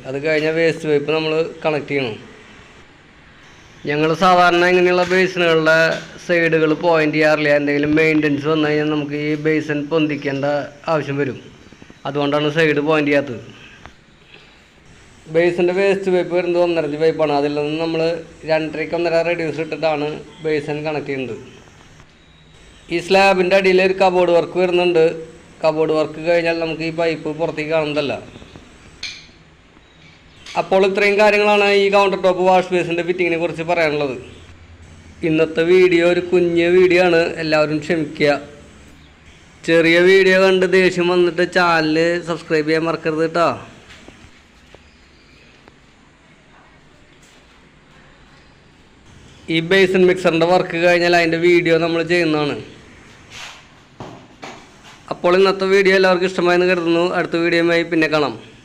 അത് കഴിഞ്ഞാൽ waste pipe നമ്മൾ കണക്ട് ചെയ്യണം ഞങ്ങൾ സാധാരണ ഇങ്ങനെയുള്ള ബേസിനുകളുടെ സൈഡുകൾ പോയിന്റ് ചെയ്യാറില്ല എന്തെങ്കിലും മെയിൻ്റനൻസ് വന്നു കഴിഞ്ഞാൽ നമുക്ക് ഈ ബേസിൻ പൊന്തിക്കേണ്ട ആവശ്യം വരും അതുകൊണ്ടാണ് സൈഡ് പോയിന്റ് ചെയ്യാത്തത് ബേസിൻ്റെ വേസ്റ്റ് പൈപ്പ് വരുന്നത് ഒന്നരഞ്ച് പൈപ്പാണ് അതിൽ നിന്ന് നമ്മൾ രണ്ടരയ്ക്ക് ഒന്നര റെഡ്യൂസ് ഇട്ടിട്ടാണ് ബേസൻ കണക്ട് ചെയ്യുന്നത് ഈ സ്ലാബിൻ്റെ അടിയിൽ ഒരു കബോർഡ് വർക്ക് വരുന്നുണ്ട് കബോർഡ് വർക്ക് കഴിഞ്ഞാൽ നമുക്ക് ഈ പൈപ്പ് പുറത്തേക്ക് കാണുന്നതല്ല അപ്പോൾ ഇത്രയും കാര്യങ്ങളാണ് ഈ കൗണ്ടർ ടോപ്പ് വാഷ് ബേസിൻ്റെ ഫിറ്റിങ്ങിനെ കുറിച്ച് പറയാനുള്ളത് ഇന്നത്തെ വീഡിയോ ഒരു കുഞ്ഞ് വീഡിയോ ആണ് എല്ലാവരും ക്ഷമിക്കുക ചെറിയ വീഡിയോ കണ്ട് ദേഷ്യം വന്നിട്ട് ചാനൽ സബ്സ്ക്രൈബ് ചെയ്യാൻ മറക്കരുത് കേട്ടോ ഈ ബേസൻ മിക്സറിൻ്റെ വർക്ക് കഴിഞ്ഞാൽ അതിൻ്റെ വീഡിയോ നമ്മൾ ചെയ്യുന്നതാണ് അപ്പോൾ ഇന്നത്തെ വീഡിയോ എല്ലാവർക്കും ഇഷ്ടമായെന്ന് കരുതുന്നു അടുത്ത വീഡിയോയുമായി പിന്നെ കാണാം